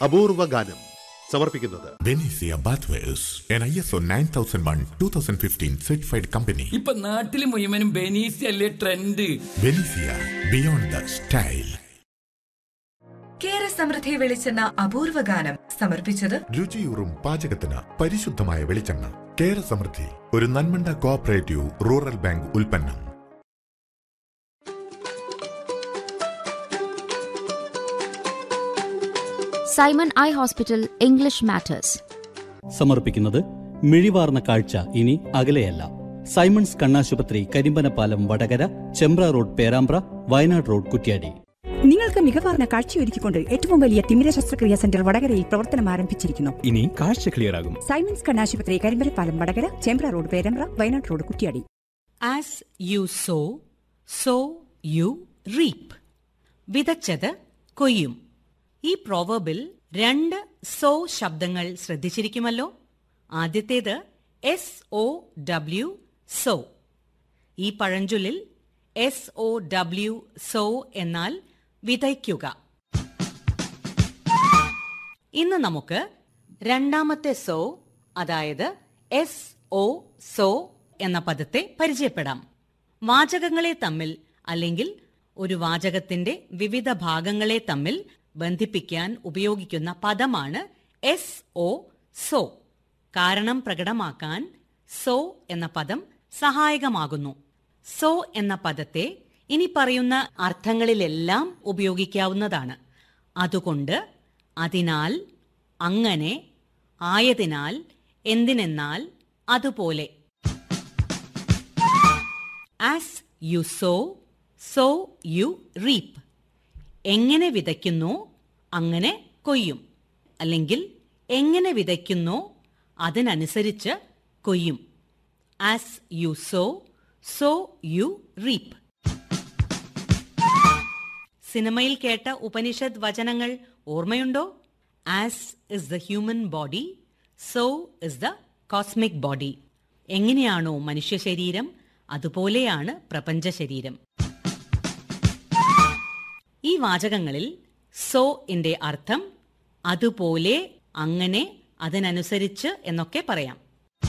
അപൂർവ ഗാനം സമർപ്പിക്കുന്നത് Benicia Bathwares, an ISO 9001 2015 certified company. ഇപ്പൊ നാട്ടില് മുഴുവനും ബെനീസ് അല്ലേ trend Benicia, beyond the style. കേര സമൃദ്ധി വെളിച്ചെണ്ണ അപൂർവ ഗാനം സമർപ്പിച്ചത് രുചിയൂറും പാചകത്തിന് പരിശുദ്ധമായ വെളിച്ചെണ്ണ കേര സമൃദ്ധി ഒരു നന്മണ്ട കോഓപ്പറേറ്റീവ് റൂറൽ ബാങ്ക് ഉൽപ്പന്നം Simon eye hospital English matters സമർപ്പിക്കുന്നത് മിഴിവാർന്ന കാഴ്ച ഇനി അകലെയല്ല സൈമൺസ് കണ്ണാശുപത്രി കരിമ്പനപ്പാലം വടകര ചെമ്പ്ര റോഡ് പേരാമ്പ്ര വയനാട് റോഡ് കുറ്റ്യാടി നിങ്ങൾക്ക് മികവാർന്ന കാഴ്ചയൊരുക്കിക്കൊണ്ട് ഏറ്റവും വലിയ തിമിര ശസ്ത്രക്രിയാ സെന്റർ വടകരയിൽ പ്രവർത്തനം ആരംഭിച്ചിരിക്കുന്നു ഇനി കാഴ്ച ക്ലിയർ ആകും സൈമൻസ് കണ്ണാശുപത്രി Karimbanappalam Vadakara Chembra road Perambra Wayanad road Kuttiyadi as you sow so you reap വിതച്ചത് കൊയ്യും ഈ പ്രോവർബിൽ രണ്ട് സോ ശബ്ദങ്ങൾ ശ്രദ്ധിച്ചിരിക്കുമല്ലോ ആദ്യത്തേത് എസ് ഒ ഡബ്ല്യു സോ ഈ പഴഞ്ചൊല്ലിൽ എസ് ഒ ഡബ്ല്യു സോ എന്നാൽ വിതയ്ക്കുക ഇന്ന് നമുക്ക് രണ്ടാമത്തെ സോ അതായത് എസ് ഒ സോ എന്ന പദത്തെ പരിചയപ്പെടാം വാചകങ്ങളെ തമ്മിൽ അല്ലെങ്കിൽ ഒരു വാചകത്തിന്റെ വിവിധ ഭാഗങ്ങളെ തമ്മിൽ ബന്ധിപ്പിക്കാൻ ഉപയോഗിക്കുന്ന പദമാണ് എസ് ഒ സോ കാരണം പ്രകടമാക്കാൻ സോ എന്ന പദം സഹായകമാകുന്നു സോ എന്ന പദത്തെ ഇനി പറയുന്ന അർത്ഥങ്ങളിലെല്ലാം ഉപയോഗിക്കാവുന്നതാണ് അതുകൊണ്ട് അതിനാൽ അങ്ങനെ ആയതിനാൽ എന്തിനെന്നാൽ അതുപോലെ as you sow so you reap എങ്ങനെ വിതയ്ക്കുന്നോ അങ്ങനെ കൊയ്യും അല്ലെങ്കിൽ എങ്ങനെ വിതയ്ക്കുന്നോ അതിനനുസരിച്ച് കൊയ്യും as you sow so you reap സിനിമയിൽ കേട്ട ഉപനിഷത്ത് വചനങ്ങൾ ഓർമ്മയുണ്ടോ as is the human body so is the cosmic body എങ്ങനെയാണോ മനുഷ്യ ശരീരം അതുപോലെയാണ് പ്രപഞ്ച ശരീരം ഈ വാചകങ്ങളിൽ സോ ഇന്റെ അർത്ഥം അതുപോലെ അങ്ങനെ അതിനനുസരിച്ച് എന്നൊക്കെ പറയാം